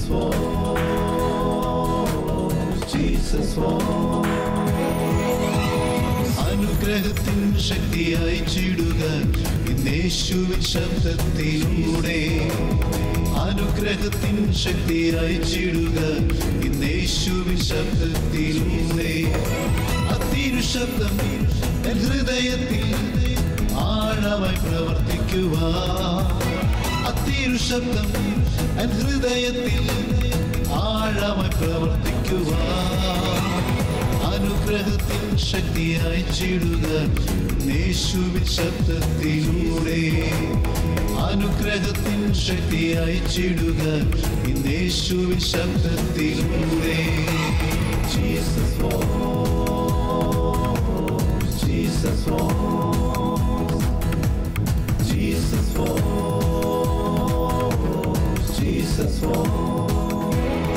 Jesus falls, Jesus falls. അനുഗ്രഹത്തിൻ ശക്തി അയച്ചിടുക ഇന്നേശുവിൻ ശബ്ദത്തിലൂടെ അനുഗ്രഹത്തിൻ ശക്തി അയച്ചിടുക ഇന്നേശുവിൻ ശബ്ദത്തിലൂടെ അത്തിരു ശബ്ദം എൻ ഹൃദയത്തിൽ ആഴമായി പ്രവർത്തിക്കുക അത്തിരു ശബ്ദം എൻ ഹൃദയത്തിൽ ആഴമായി പ്രവർത്തിക്കുക അനുഗ്രഹത്തിൻ ശക്തി അയച്ചിടുക യേശുവിൻ ശബ്ദത്തിലൂടെ അനുഗ്രഹത്തിൻ ശക്തി അയച്ചിടുക യേശുവിൻ ശബ്ദത്തിലൂടെ Jesus falls, Jesus falls, Jesus falls, Jesus falls.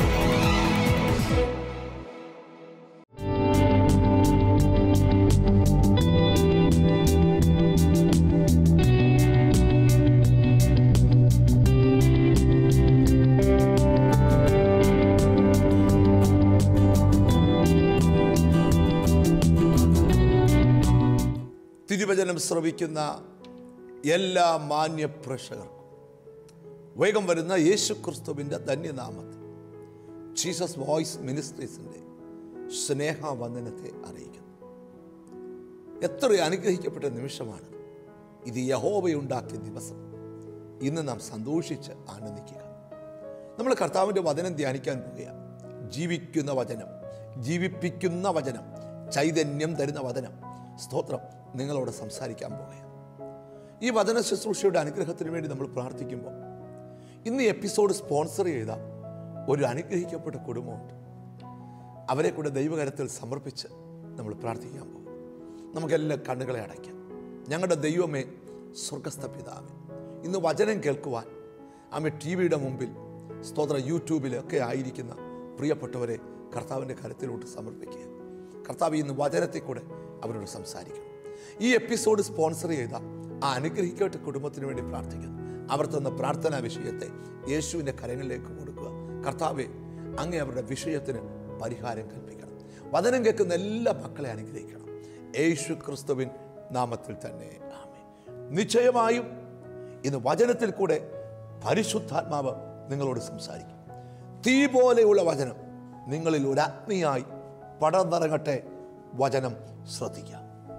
തിരുവചനം ശ്രവിക്കുന്ന എല്ലാ മാന്യ പ്രേക്ഷകർക്കും വേഗം വരുന്ന യേശു ക്രിസ്തുവിൻ്റെ ധന്യനാമത്തിൽ ജീസസ് വോയിസ് മിനിസ്ട്രീസിൻ്റെ സ്നേഹവന്ദനത്തെ അറിയിക്കുന്നു എത്ര അനുഗ്രഹിക്കപ്പെട്ട നിമിഷമാണ് ഇത് യഹോവയുണ്ടാക്കിയ ദിവസം ഇന്ന് നാം സന്തോഷിച്ച് ആനന്ദിക്കുക നമ്മൾ കർത്താവിൻ്റെ വചനം ധ്യാനിക്കാൻ പോവുകയാണ് ജീവിക്കുന്ന വചനം ജീവിപ്പിക്കുന്ന വചനം ചൈതന്യം തരുന്ന വചനം സ്തോത്രം നിങ്ങളോട് സംസാരിക്കാൻ പോവുകയാണ് ഈ വചന ശുശ്രൂഷയുടെ അനുഗ്രഹത്തിന് വേണ്ടി നമ്മൾ പ്രാർത്ഥിക്കുമ്പോൾ ഇന്ന് ഈ എപ്പിസോഡ് സ്പോൺസർ ചെയ്ത ഒരു അനുഗ്രഹിക്കപ്പെട്ട കുടുംബമുണ്ട് അവരെ കൂടെ ദൈവകരത്തിൽ സമർപ്പിച്ച് നമ്മൾ പ്രാർത്ഥിക്കാൻ പോകും നമുക്കെല്ലാം കണ്ണുകളെ അടയ്ക്കാം ഞങ്ങളുടെ ദൈവമേ സ്വർഗസ്ഥ പിതാവേ ഇന്ന് വചനം കേൾക്കുവാൻ അമ്മ ടി വിയുടെ മുമ്പിൽ സ്തോത്ര യൂട്യൂബിലൊക്കെ ആയിരിക്കുന്ന പ്രിയപ്പെട്ടവരെ കർത്താവിൻ്റെ കരത്തിലോട്ട് സമർപ്പിക്കുക കർത്താവ് ഇന്ന് വചനത്തെ കൂടെ അവരോട് സംസാരിക്കണം ഈ എപ്പിസോഡ് സ്പോൺസർ ചെയ്ത ആ അനുഗ്രഹിക്കപ്പെട്ട കുടുംബത്തിന് വേണ്ടി പ്രാർത്ഥിക്കുന്നു അവർ തന്ന പ്രാർത്ഥനാ വിഷയത്തെ യേശുവിൻ്റെ കരങ്ങളിലേക്ക് കൊടുക്കുക കർത്താവെ അങ്ങേ അവരുടെ വിഷയത്തിന് പരിഹാരം കൽപ്പിക്കണം വചനം കേൾക്കുന്ന എല്ലാ മക്കളെ അനുഗ്രഹിക്കണം യേശു ക്രിസ്തുവിൻ നാമത്തിൽ തന്നെ ആമേ നിശ്ചയമായും ഇന്ന് വചനത്തിൽ കൂടെ പരിശുദ്ധാത്മാവ് നിങ്ങളോട് സംസാരിക്കും തീ പോലെയുള്ള വചനം നിങ്ങളിൽ ഒരു അഗ്നിയായി പടർന്നിറങ്ങട്ടെ വചനം ശ്രദ്ധിക്കാം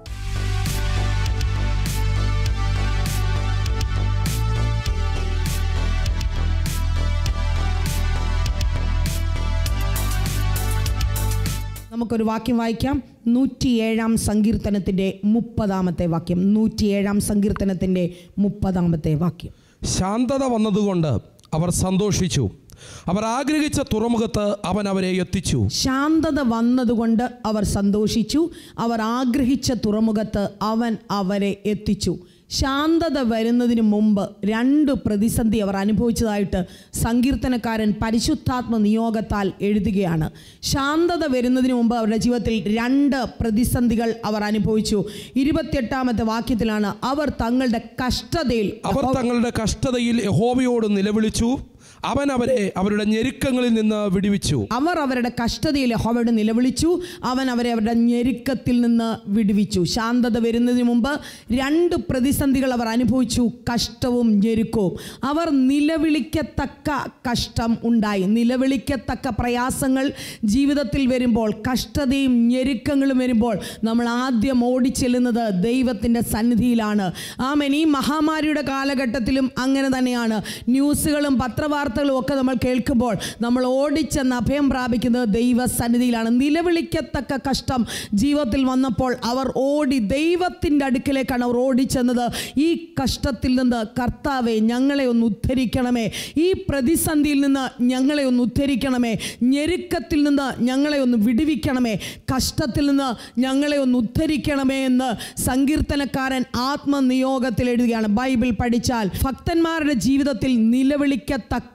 നമുക്കൊരു വാക്യം വായിക്കാം നൂറ്റിയേഴാം സങ്കീർത്തനത്തിൻ്റെ മുപ്പതാമത്തെ വാക്യം നൂറ്റിയേഴാം സങ്കീർത്തനത്തിൻ്റെ മുപ്പതാമത്തെ വാക്യം ശാന്തത വന്നതുകൊണ്ട് അവർ സന്തോഷിച്ചു അവർ ആഗ്രഹിച്ച തുറമുഖത്ത് അവൻ അവരെ എത്തിച്ചു ശാന്തത വന്നതുകൊണ്ട് അവർ സന്തോഷിച്ചു അവർ ആഗ്രഹിച്ച തുറമുഖത്ത് അവൻ അവരെ എത്തിച്ചു ശാന്തത വരുന്നതിന് മുമ്പ് രണ്ട് പ്രതിസന്ധി അവർ അനുഭവിച്ചതായിട്ട് സങ്കീർത്തനക്കാരൻ പരിശുദ്ധാത്മ നിയോഗത്താൽ എഴുതുകയാണ് ശാന്തത വരുന്നതിന് മുമ്പ് അവരുടെ ജീവിതത്തിൽ രണ്ട് പ്രതിസന്ധികൾ അവർ അനുഭവിച്ചു ഇരുപത്തിയെട്ടാമത്തെ വാക്യത്തിലാണ് അവർ തങ്ങളുടെ കഷ്ടതയിൽ അവർ തങ്ങളുടെ കഷ്ടതയിൽ യഹോവയോട് നിലവിളിച്ചു അവൻ അവരെ അവരുടെ ഞെരുക്കങ്ങളിൽ നിന്ന് വിടുവിച്ചു അവർ അവരുടെ കഷ്ടതയിൽ യഹോവയോട് നിലവിളിച്ചു അവൻ അവരെ അവരുടെ ഞെരുക്കത്തിൽ നിന്ന് വിടുവിച്ചു ശാന്തത വരുന്നതിന് മുമ്പ് രണ്ട് പ്രതിസന്ധികൾ അവർ അനുഭവിച്ചു കഷ്ടവും ഞെരുക്കവും അവർ നിലവിളിക്കത്തക്ക കഷ്ടം ഉണ്ടായി നിലവിളിക്കത്തക്ക പ്രയാസങ്ങൾ ജീവിതത്തിൽ വരുമ്പോൾ കഷ്ടതയും ഞെരുക്കങ്ങളും വരുമ്പോൾ നമ്മൾ ആദ്യം ഓടിച്ചെല്ലുന്നത് ദൈവത്തിൻ്റെ സന്നിധിയിലാണ് ആമേൻ ഈ മഹാമാരിയുടെ കാലഘട്ടത്തിലും അങ്ങനെ തന്നെയാണ് ന്യൂസുകളും പത്രവാർത്തകളും ഒക്കെ നമ്മൾ കേൾക്കുമ്പോൾ നമ്മൾ ഓടിച്ചെന്ന് അഭയം പ്രാപിക്കുന്നത് ദൈവസന്നിധിയിലാണ് നിലവിളിക്കത്തക്ക കഷ്ടം ജീവിതത്തിൽ വന്നപ്പോൾ അവർ ഓടി ദൈവത്തിൻ്റെ അടുക്കിലേക്കാണ് അവർ ഓടിച്ചെന്നത് ഈ കഷ്ടത്തിൽ നിന്ന് കർത്താവെ ഞങ്ങളെ ഒന്ന് ഉദ്ധരിക്കണമേ ഈ പ്രതിസന്ധിയിൽ നിന്ന് ഞങ്ങളെ ഒന്ന് ഉദ്ധരിക്കണമേ ഞെരുക്കത്തിൽ നിന്ന് ഞങ്ങളെ ഒന്ന് വിടുവിക്കണമേ കഷ്ടത്തിൽ നിന്ന് ഞങ്ങളെ ഒന്ന് ഉദ്ധരിക്കണമേ എന്ന് സങ്കീർത്തനക്കാരൻ ആത്മനിയോഗത്തിൽ എഴുതുകയാണ് ബൈബിൾ പഠിച്ചാൽ ഭക്തന്മാരുടെ ജീവിതത്തിൽ നിലവിളിക്കത്തക്ക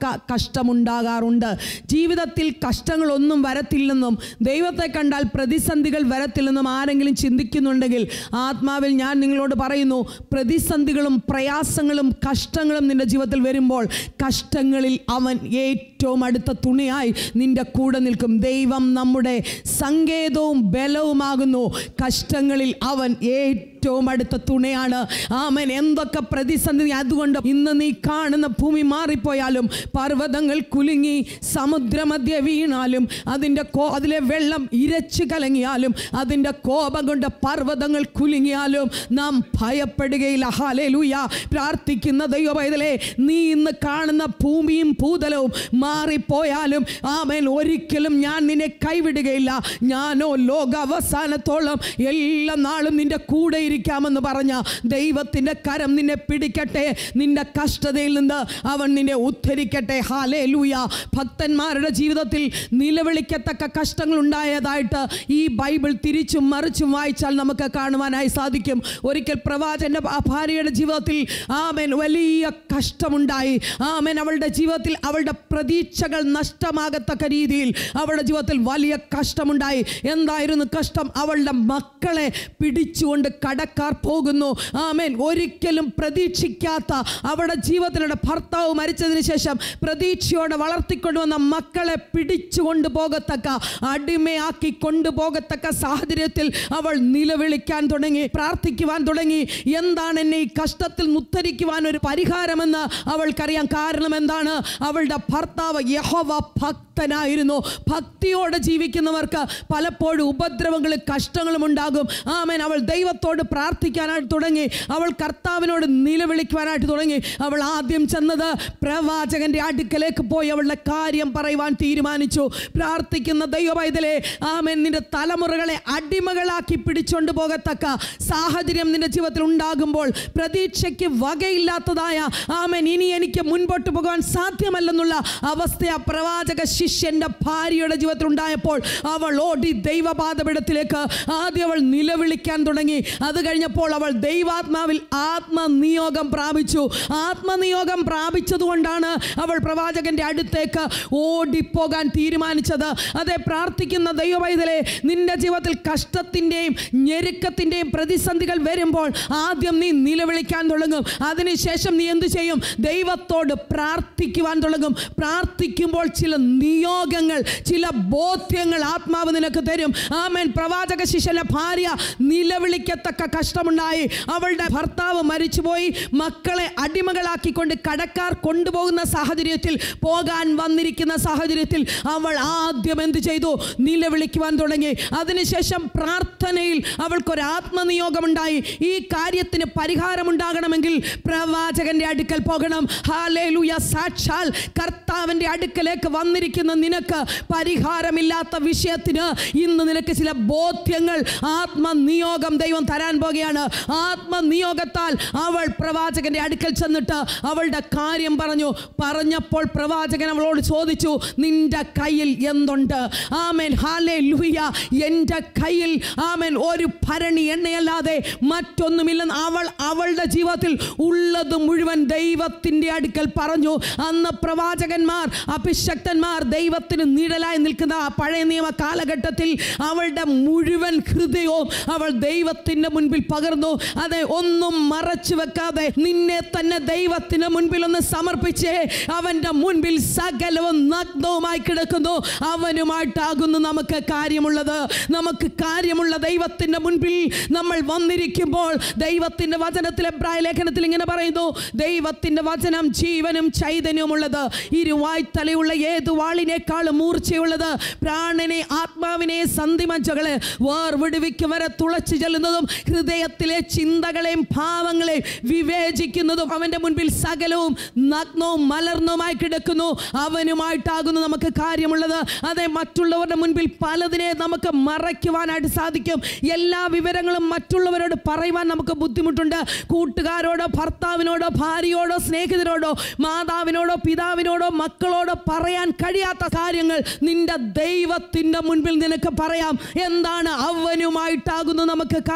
തക്ക കഷ്ടമുണ്ടാകാറുണ്ട് ജീവിതത്തിൽ കഷ്ടങ്ങളൊന്നും വരത്തില്ലെന്നും ദൈവത്തെ കണ്ടാൽ പ്രതിസന്ധികൾ വരത്തില്ലെന്നും ആരെങ്കിലും ചിന്തിക്കുന്നുണ്ടെങ്കിൽ ആത്മാവിൽ ഞാൻ നിങ്ങളോട് പറയുന്നു പ്രതിസന്ധികളും പ്രയാസങ്ങളും കഷ്ടങ്ങളും നിന്റെ ജീവിതത്തിൽ വരുമ്പോൾ കഷ്ടങ്ങളിൽ അവൻ ഏറ്റവും അടുത്ത തുണിയായി നിന്റെ കൂടെ നിൽക്കും ദൈവം നമ്മുടെ സങ്കേതവും ബലവുമാകുന്നു കഷ്ടങ്ങളിൽ അവൻ ഏറ്റവും അടുത്ത തുണയാണ് ആമൻ എന്തൊക്കെ പ്രതിസന്ധി അതുകൊണ്ട് ഇന്ന് നീ കാണുന്ന ഭൂമി മാറിപ്പോയാലും പർവ്വതങ്ങൾ കുലുങ്ങി സമുദ്രമധ്യ വീണാലും അതിൻ്റെ കോ അതിലെ വെള്ളം ഇരച്ചു കലങ്ങിയാലും അതിൻ്റെ കോപം കൊണ്ട് പർവ്വതങ്ങൾ കുലുങ്ങിയാലും നാം ഭയപ്പെടുകയില്ല ഹാലേലൂയ പ്രാർത്ഥിക്കുന്ന ദൈവപൈതലേ നീ ഇന്ന് കാണുന്ന ഭൂമിയും ഭൂതലവും മാറിപ്പോയാലും ആമേൻ ഒരിക്കലും ഞാൻ നിന്നെ കൈവിടുകയില്ല ഞാനോ ലോക അവസാനത്തോളം എല്ലാ നാളും നിന്റെ കൂടെ ഇരിക്കാമെന്ന് പറഞ്ഞ ദൈവത്തിൻ്റെ കരം നിന്നെ പിടിക്കട്ടെ നിന്റെ കഷ്ടതയിൽ നിന്ന് അവൻ നിന്നെ ഉദ്ധരിക്കട്ടെ ഹാലേ ലൂയ ഭക്തന്മാരുടെ ജീവിതത്തിൽ നിലവിളിക്കത്തക്ക കഷ്ടങ്ങൾ ഉണ്ടായതായിട്ട് ഈ ബൈബിൾ തിരിച്ചും മറിച്ചും വായിച്ചാൽ നമുക്ക് കാണുവാനായി സാധിക്കും ഒരിക്കൽ പ്രവാചന്റെ ആ ഭാര്യയുടെ ജീവിതത്തിൽ ആമേൻ വലിയ കഷ്ടമുണ്ടായി ആമേൻ അവളുടെ ജീവിതത്തിൽ അവളുടെ പ്രതീക്ഷകൾ നഷ്ടമാകത്തക്ക രീതിയിൽ അവളുടെ ജീവിതത്തിൽ വലിയ കഷ്ടമുണ്ടായി എന്തായിരുന്നു കഷ്ടം അവളുടെ മക്കളെ പിടിച്ചുകൊണ്ട് കടക്കാർ പോകുന്നു ആമേൻ ഒരിക്കലും പ്രതീക്ഷിക്കാത്ത അവളുടെ ജീവിതത്തിലുള്ള ഭർത്താവ് മരിച്ചതിന് ശേഷം പ്രതീക്ഷയോടെ വളർത്തിക്കൊണ്ടുവന്ന മക്കളെ പിടിച്ചുകൊണ്ട് പോകത്തക്ക അടിമയാക്കി കൊണ്ടുപോകത്തക്ക സാഹചര്യത്തിൽ അവൾ നിലവിളിക്കാൻ തുടങ്ങി പ്രാർത്ഥിക്കുവാൻ തുടങ്ങി എന്താണ് എന്നെ ഈ കഷ്ടത്തിൽ ഉദ്ധരിക്കുവാൻ ഒരു പരിഹാരമെന്ന് അവൾക്കറിയാം കാരണം എന്താണ് അവളുടെ ഭർത്താവ് യഹോവ ഭക്തനായിരുന്നു ഭക്തിയോടെ ജീവിക്കുന്നവർക്ക് പലപ്പോഴും ഉപദ്രവങ്ങളും കഷ്ടങ്ങളും ഉണ്ടാകും ആമേൻ അവൾ ദൈവത്തോട് പ്രാർത്ഥിക്കാനായിട്ട് തുടങ്ങി അവൾ കർത്താവിനോട് നിലവിളിക്കുവാനായിട്ട് തുടങ്ങി അവൾ ആദ്യം ചെന്നത് പ്രവാചകന്റെ അടുക്കലേക്ക് പോയി അവളുടെ കാര്യം പറയുവാൻ തീരുമാനിച്ചു പ്രാർത്ഥിക്കുന്ന ദൈവവൈതലെ ആമേൻ നിന്റെ തലമുറകളെ അടിമകളാക്കി പിടിച്ചുകൊണ്ട് പോകത്തക്ക സാഹചര്യം നിന്റെ ജീവിതത്തിൽ ഉണ്ടാകുമ്പോൾ പ്രതീക്ഷയ്ക്ക് വകയില്ലാത്തതായ ആമേൻ ഇനി എനിക്ക് മുൻപോട്ട് പോകാൻ സാധ്യമല്ലെന്നുള്ള അവസ്ഥ ആ പ്രവാചക ശിഷ്യന്റെ ഭാര്യയുടെ ജീവിതത്തിൽ ഉണ്ടായപ്പോൾ അവൾ ഓടി ദൈവപാദപിടത്തിലേക്ക് ആദ്യം അവൾ നിലവിളിക്കാൻ തുടങ്ങി അത് കഴിഞ്ഞപ്പോൾ അവൾ ദൈവാത്മാവിൽ ആത്മനിയോഗം പ്രാപിച്ചു ആത്മനിയോഗം പ്രാപിച്ചതുകൊണ്ടാണ് അവൾ പ്രവാചകന്റെ അടുത്തേക്ക് ഓടിപ്പോകാൻ തീരുമാനിച്ചത് അതെ പ്രാർത്ഥിക്കുന്ന ദൈവവൈതലെ നിന്റെ ജീവിതത്തിൽ കഷ്ടത്തിൻ്റെയും ഞെരുക്കത്തിൻ്റെയും പ്രതിസന്ധികൾ വരുമ്പോൾ ആദ്യം നീ നിലവിളിക്കാൻ തുടങ്ങും അതിനുശേഷം നീ എന്ത് ചെയ്യും ദൈവത്തോട് പ്രാർത്ഥിക്കുവാൻ തുടങ്ങും പ്രാർത്ഥിക്കുമ്പോൾ ചില നിയോഗങ്ങൾ ചില ബോധ്യങ്ങൾ ആത്മാവ് നിനക്ക് തരും ആമേൻ പ്രവാചക ശിഷ്യന്റെ ഭാര്യ നിലവിളിക്കത്തക്ക കഷ്ടമുണ്ടായി അവളുടെ ഭർത്താവ് മരിച്ചുപോയി മക്കളെ അടിമകളാക്കിക്കൊണ്ട് കടക്കാർ കൊണ്ടുപോകുന്ന സാഹചര്യത്തിൽ പോകാൻ വന്നിരിക്കുന്ന സാഹചര്യത്തിൽ അവൾ ആദ്യം എന്ത് ചെയ്തു നിലവിളിക്കുവാൻ തുടങ്ങി അതിനുശേഷം പ്രാർത്ഥനയിൽ അവൾക്കൊരു ആത്മനിയോഗമുണ്ടായി ഈ കാര്യത്തിന് പരിഹാരമുണ്ടാകണമെങ്കിൽ പ്രവാചകന്റെ അടുക്കൽ പോകണം ഹാലേലുയ സാക്ഷാൽ കർത്താവിൻ്റെ അടുക്കലേക്ക് വന്നിരിക്കുന്ന നിനക്ക് പരിഹാരമില്ലാത്ത വിഷയത്തിന് ഇന്ന് നിനക്ക് ചില ബോധ്യങ്ങൾ ആത്മനിയോഗം ദൈവം തരാൻ പോകുകയാണ് ആത്മനിയോഗത്താൽ അവൾ പ്രവാചകന്റെ അടുക്കൽ ചെന്നിട്ട് അവളുടെ കാര്യം പറഞ്ഞു പറഞ്ഞപ്പോൾ പ്രവാചകൻ അവളോട് ചോദിച്ചു നിന്റെ കയ്യിൽ എന്തുണ്ട് ആമേൻ ഹാലേ ലുഹിയ എൻ്റെ കയ്യിൽ ആമേൻ ഒരു ഭരണി എണ്ണയല്ലാതെ മറ്റൊന്നുമില്ലെന്ന് അവൾ അവളുടെ ജീവിതത്തിൽ ഉള്ളത് മുഴുവൻ ദൈവത്തിൻ്റെ അടുക്കൽ പറഞ്ഞു അന്ന് പ്രവാചകന്മാർ അഭിഷക്തന്മാർ ദൈവത്തിന് നിഴലായി നിൽക്കുന്ന ആ പഴയ നിയമ കാലഘട്ടത്തിൽ അവളുടെ മുഴുവൻ ഹൃദയവും അവൾ ദൈവത്തിൻ്റെ മുൻപിൽ പകർന്നു അതെ ഒന്നും മറച്ചു വെക്കാതെ നിന്നെ തന്നെ ദൈവത്തിന് മുൻപിൽ ഒന്ന് സമർപ്പിച്ചേ അവൻ്റെ മുൻപിൽ സകലവും നഗ്നവുമായി കിടക്കുന്നു അവനുമായിട്ടാകുന്നു നമുക്ക് കാര്യമുള്ളത് നമുക്ക് കാര്യമുള്ള ദൈവത്തിൻ്റെ മുൻപിൽ നമ്മൾ വന്നിരിക്കുമ്പോൾ ദൈവത്തിൻ്റെ വചനത്തിലെ എബ്രായ ലേഖനത്തിൽ ഇങ്ങനെ പറയുന്നു ദൈവത്തിൻ്റെ വചനം ജീവനും ചൈതന്യവുമുള്ളത് ഇരുവായ്ത്തലയുള്ള ഏത് വാളിനേക്കാളും മൂർച്ചയുള്ളത് പ്രാണനെ ആത്മാവിനെ സന്ധിമഞ്ചകളെ വേർവിടുവിക്ക് വരെ തുളച്ചു ചെല്ലുന്നതും ഹൃദയത്തിലെ ചിന്തകളെയും ഭാവങ്ങളെയും വിവേചിക്കുന്നതും അവൻ്റെ മുൻപിൽ സകലവും നഗ്നവും മലർന്നവുമായി കിടക്കുന്നു അവനുമായിട്ടാകുന്നു നമുക്ക് കാര്യമുള്ളത് അതെ മറ്റുള്ളവരുടെ മുൻപിൽ പലതിനെ നമുക്ക് മറയ്ക്കുവാനായിട്ട് സാധിക്കും എല്ലാ വിവരങ്ങളും മറ്റുള്ളവരോട് പറയുവാൻ നമുക്ക് ബുദ്ധിമുട്ടുണ്ട് കൂട്ടുകാരോടോ ഭർത്താവിനോടോ ഭാര്യയോടോ സ്നേഹിതരോടോ മാതാവിനോടോ പിതാവിനോടോ മക്കളോടോ പറയാൻ കഴിയാത്ത കാര്യങ്ങൾ നിന്റെ ദൈവത്തിൻ്റെ മുൻപിൽ നിനക്ക് പറയാം എന്താണ് അവനുമായിട്ടാകുന്നു നമുക്ക് കാര്യമുള്ളത്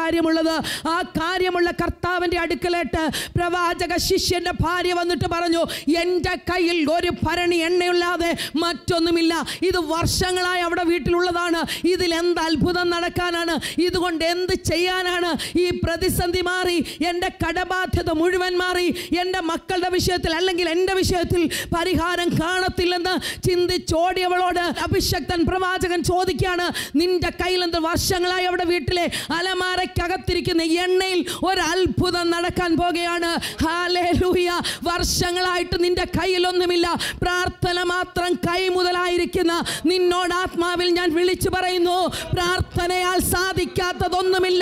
പറയുന്നത് ആ കാര്യമുള്ള കർത്താവിൻ്റെ അടുക്കലേട്ട് പ്രവാചക ശിഷ്യന്റെ ഭാര്യ വന്നിട്ട് പറഞ്ഞു എൻ്റെ കയ്യിൽ ഒരു ഭരണി എണ്ണയില്ലാതെ മറ്റൊന്നുമില്ല ഇത് വർഷങ്ങളായി അവിടെ വീട്ടിലുള്ളതാണ് ഇതിൽ എന്ത് അത്ഭുതം നടക്കാനാണ് ഇതുകൊണ്ട് എന്ത് ചെയ്യാനാണ് ഈ പ്രതിസന്ധി മാറി എൻ്റെ കടബാധ്യത മുഴുവൻ മാറി എൻ്റെ മക്കളുടെ വിഷയത്തിൽ അല്ലെങ്കിൽ എൻ്റെ വിഷയത്തിൽ പരിഹാരം കാണത്തില്ലെന്ന് ചിന്തിച്ചോടിയവളോട് അഭിഷക്തൻ പ്രവാചകൻ ചോദിക്കുകയാണ് നിന്റെ കയ്യിൽ എന്ത് വർഷങ്ങളായി അവിടെ വീട്ടിലെ അലമാരക്കകത്തിരിക്കുന്ന എണ്ണയിൽ ഒരു അത്ഭുതം നടക്കാൻ പോകുകയാണ് ഹാലേലൂയ വർഷങ്ങളായിട്ട് നിന്റെ കയ്യിലൊന്നുമില്ല പ്രാർത്ഥന മാത്രം കൈ മുതലായിരിക്കുന്ന നിന്നോട് ആത്മാവിൽ ഞാൻ വിളിച്ചു പറയുന്നു പ്രാർത്ഥനയാൽ സാധിക്കാത്തതൊന്നുമില്ല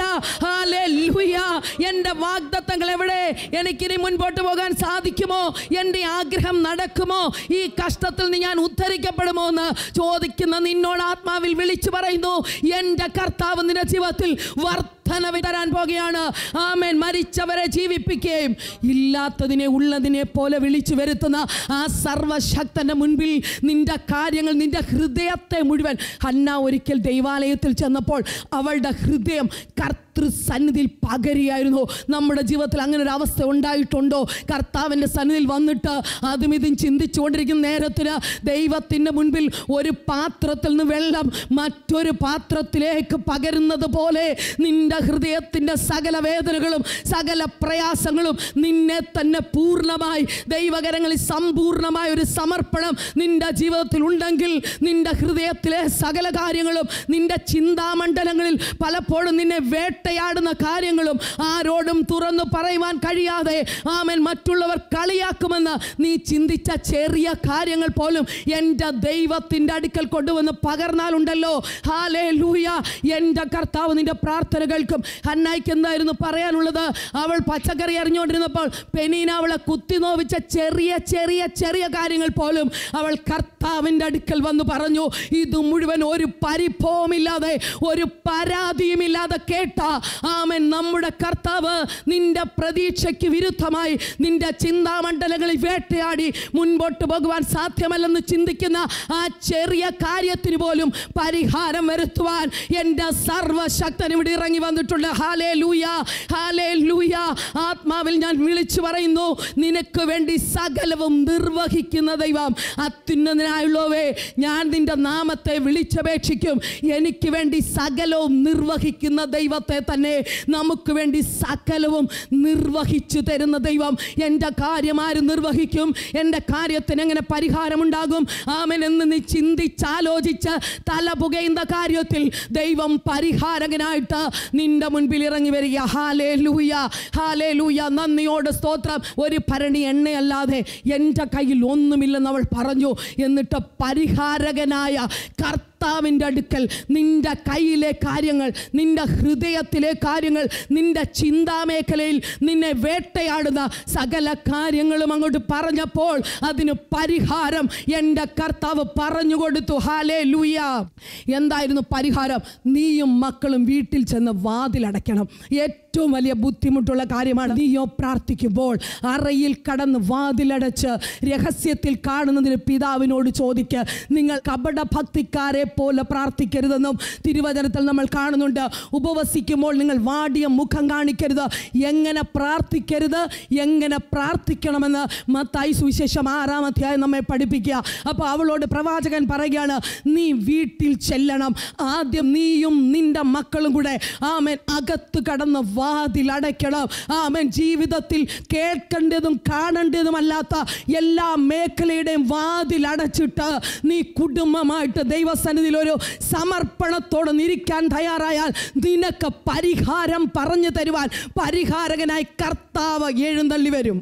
ഹാലേലൂയ എൻ്റെ വാഗ്ദത്തങ്ങൾ എവിടെ എനിക്കിനി മുൻപോട്ട് പോകാൻ സാധിക്കുമോ എൻ്റെ ആഗ്രഹം നടക്കുമോ ഈ കഷ്ടത്തിൽ നിന്ന് ഞാൻ ഉദ്ധരിക്കപ്പെടുമോ എന്ന് ചോദിക്കുന്ന നിന്നോട് ആത്മാവിൽ വിളിച്ചു പറയുന്നു എൻ്റെ കർത്താവ് നിന്റെ ജീവിതത്തിൽ വർധനവ് തരാൻ പോകുകയാണ് ആമേൻ മരിച്ചവരെ ജീവിപ്പിക്കുകയും ഇല്ലാത്തതിനെ ഉള്ളതിനെ പോലെ വിളിച്ചു വരുത്തുന്ന ആ സർവശക്തന്റെ മുൻപിൽ നിന്റെ കാര്യങ്ങൾ നിന്റെ ഹൃദയത്തെ മുഴുവൻ ഹന്ന ഒരിക്കൽ ദൈവാലയത്തിൽ ചെന്നപ്പോൾ അവളുടെ ഹൃദയം കർത്തൃസന്നിധിയിൽ പകരിയായിരുന്നു നമ്മുടെ ജീവിതത്തിൽ അങ്ങനെ ഒരു അവസ്ഥ ഉണ്ടായിട്ടുണ്ടോ കർത്താവിൻ്റെ സന്നിധിയിൽ വന്നിട്ട് അതും ഇതും ചിന്തിച്ചുകൊണ്ടിരിക്കുന്ന നേരത്തിന് ദൈവത്തിൻ്റെ മുൻപിൽ ഒരു പാത്രത്തിൽ നിന്ന് വെള്ളം മറ്റൊരു പാത്രത്തിലേക്ക് പകരുന്നത് പോലെ നിന്റെ ഹൃദയത്തിൻ്റെ സകല വേദനകളും സകല പ്രയാസങ്ങളും നിന്നെ തന്നെ പൂർണ്ണമായി ദൈവകരങ്ങളിൽ സമ്പൂർണ്ണമായ ഒരു സമർപ്പണം നിന്റെ ജീവിതത്തിൽ ഉണ്ടെങ്കിൽ നിന്റെ ഹൃദയത്തിലെ സകല കാര്യങ്ങളും നിന്റെ ചിന്താമണ്ഡലങ്ങളിൽ പലപ്പോഴും നിന്നെ വേട്ടയാടുന്ന കാര്യങ്ങളും ആരോടും തുറന്നു പറയുവാൻ കഴിയാതെ ആമൻ മറ്റുള്ളവർ കളിയാക്കുമെന്ന് നീ ചിന്തിച്ച ചെറിയ കാര്യങ്ങൾ പോലും എൻ്റെ ദൈവത്തിൻ്റെ അടുക്കൽ കൊണ്ടുവന്ന് പകർന്നാലുണ്ടല്ലോ ഹാലേ ലൂയ എൻ്റെ കർത്താവ് നിന്റെ പ്രാർത്ഥന കേൾക്കും ഹന്നായിക്ക് എന്തായിരുന്നു പറയാനുള്ളത് അവൾ പച്ചക്കറി അറിഞ്ഞുകൊണ്ടിരുന്നപ്പോൾ പെനീന അവളെ കുത്തി നോവിച്ച ചെറിയ ചെറിയ ചെറിയ കാര്യങ്ങൾ പോലും അവൾ കർത്താവിൻ്റെ അടുക്കൽ വന്ന് പറഞ്ഞു ഇത് മുഴുവൻ ഒരു പരിഭവമില്ലാതെ ഒരു പരാതിയുമില്ലാതെ കേട്ട ആമൻ നമ്മുടെ കർത്താവ് നിന്റെ പ്രതീക്ഷയ്ക്ക് വിരുദ്ധമായി നിന്റെ ചിന്താമണ്ഡലങ്ങളിൽ വേട്ടയാടി മുൻപോട്ട് പോകുവാൻ സാധ്യമല്ലെന്ന് ചിന്തിക്കുന്ന ആ ചെറിയ കാര്യത്തിന് പോലും പരിഹാരം വരുത്തുവാൻ എൻ്റെ സർവശക്തൻ ഇവിടെ ഇറങ്ങി വന്നിട്ടുണ്ട് ഹാലേ ലൂയ ഹാലേ ലൂയ ആത്മാവിൽ ഞാൻ വിളിച്ചു പറയുന്നു നിനക്ക് വേണ്ടി സകലവും നിർവഹിക്കുന്ന ദൈവം അത്യുന്നതനായുള്ളവേ ഞാൻ നിന്റെ നാമത്തെ വിളിച്ചപേക്ഷിക്കും എനിക്ക് വേണ്ടി സകലവും നിർവഹിക്കുന്ന ദൈവത്തെ തന്നെ നമുക്ക് വേണ്ടി സകലവും നിർവഹിച്ചു തരുന്ന ദൈവം എൻ്റെ കാര്യം ആര് നിർവഹിക്കും എൻ്റെ കാര്യത്തിന് എങ്ങനെ പരിഹാരമുണ്ടാകും ആമൻ എന്ന് നീ ചിന്തിച്ചാലോചിച്ച് തല പുകയുന്ന കാര്യത്തിൽ ദൈവം പരിഹാരകനായിട്ട് നിന്റെ മുൻപിൽ ഇറങ്ങി വരിക ഹാലേ ലൂയ ഹാലേ ലൂയ നന്ദിയോട് സ്തോത്രം ഒരു ഭരണി എണ്ണയല്ലാതെ എൻ്റെ കയ്യിൽ ഒന്നുമില്ലെന്ന് അവൾ പറഞ്ഞു എന്നിട്ട് പരിഹാരകനായ കർത്താവിൻ്റെ അടുക്കൽ നിന്റെ കയ്യിലെ കാര്യങ്ങൾ നിന്റെ ഹൃദയത്തിലെ കാര്യങ്ങൾ നിന്റെ ചിന്താമേഖലയിൽ നിന്നെ വേട്ടയാടുന്ന സകല കാര്യങ്ങളും അങ്ങോട്ട് പറഞ്ഞപ്പോൾ അതിന് പരിഹാരം എൻ്റെ കർത്താവ് പറഞ്ഞു കൊടുത്തു ഹാലേ ലൂയ എന്തായിരുന്നു പരിഹാരം നീയും മക്കളും വീട്ടിൽ ചെന്ന് വാതിലടയ്ക്കണം ഏറ്റവും വലിയ ബുദ്ധിമുട്ടുള്ള കാര്യമാണ് നീയോ പ്രാർത്ഥിക്കുമ്പോൾ അറയിൽ കടന്ന് വാതിലടച്ച് രഹസ്യത്തിൽ കാണുന്നതിന് പിതാവിനോട് ചോദിക്കുക നിങ്ങൾ കപട ഭക്തിക്കാരെ പോലെ പ്രാർത്ഥിക്കരുതെന്നും തിരുവചനത്തിൽ നമ്മൾ കാണുന്നുണ്ട് ഉപവസിക്കുമ്പോൾ നിങ്ങൾ വാടിയ മുഖം കാണിക്കരുത് എങ്ങനെ പ്രാർത്ഥിക്കരുത് എങ്ങനെ പ്രാർത്ഥിക്കണമെന്ന് മത്തായി സുവിശേഷം ആറാം അധ്യായം നമ്മെ പഠിപ്പിക്കുക അപ്പോൾ അവളോട് പ്രവാചകൻ പറയുകയാണ് നീ വീട്ടിൽ ചെല്ലണം ആദ്യം നീയും നിന്റെ മക്കളും കൂടെ ആമൻ അകത്ത് കടന്ന് വാതിലടയ്ക്കണം ആമൻ ജീവിതത്തിൽ കേൾക്കേണ്ടതും കാണേണ്ടതുമല്ലാത്ത എല്ലാ മേഖലയുടെയും വാതിലടച്ചിട്ട് നീ കുടുംബമായിട്ട് ദൈവസന്നിധിയിൽ ഒരു സമർപ്പണത്തോടെ നിരിക്കാൻ തയ്യാറായാൽ നിനക്ക് പരിഹാരം പറഞ്ഞു തരുവാൻ പരിഹാരകനായി കർത്താവ് എഴുന്നള്ളി വരും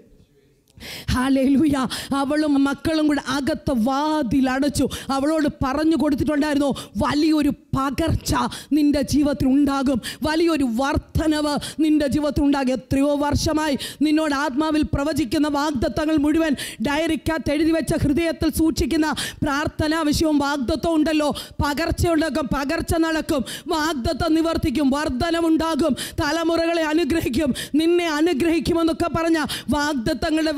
ഹാലേലൂയ അവളും മക്കളും കൂടെ അകത്ത് വാതിലടച്ചു അവളോട് പറഞ്ഞു കൊടുത്തിട്ടുണ്ടായിരുന്നു വലിയൊരു പകർച്ച നിന്റെ ജീവിതത്തിൽ ഉണ്ടാകും വലിയൊരു വർധനവ് നിന്റെ ജീവിതത്തിൽ ഉണ്ടാകും എത്രയോ വർഷമായി നിന്നോട് ആത്മാവിൽ പ്രവചിക്കുന്ന വാഗ്ദത്തങ്ങൾ മുഴുവൻ ഡയറിക്കകത്ത് എഴുതി വെച്ച ഹൃദയത്തിൽ സൂക്ഷിക്കുന്ന പ്രാർത്ഥനാ വിഷയവും വാഗ്ദത്വം ഉണ്ടല്ലോ പകർച്ച ഉണ്ടാക്കും പകർച്ച നടക്കും വാഗ്ദത്തം നിവർത്തിക്കും വർധനമുണ്ടാകും തലമുറകളെ അനുഗ്രഹിക്കും നിന്നെ അനുഗ്രഹിക്കുമെന്നൊക്കെ പറഞ്ഞ വാഗ്ദത്തങ്ങളുടെ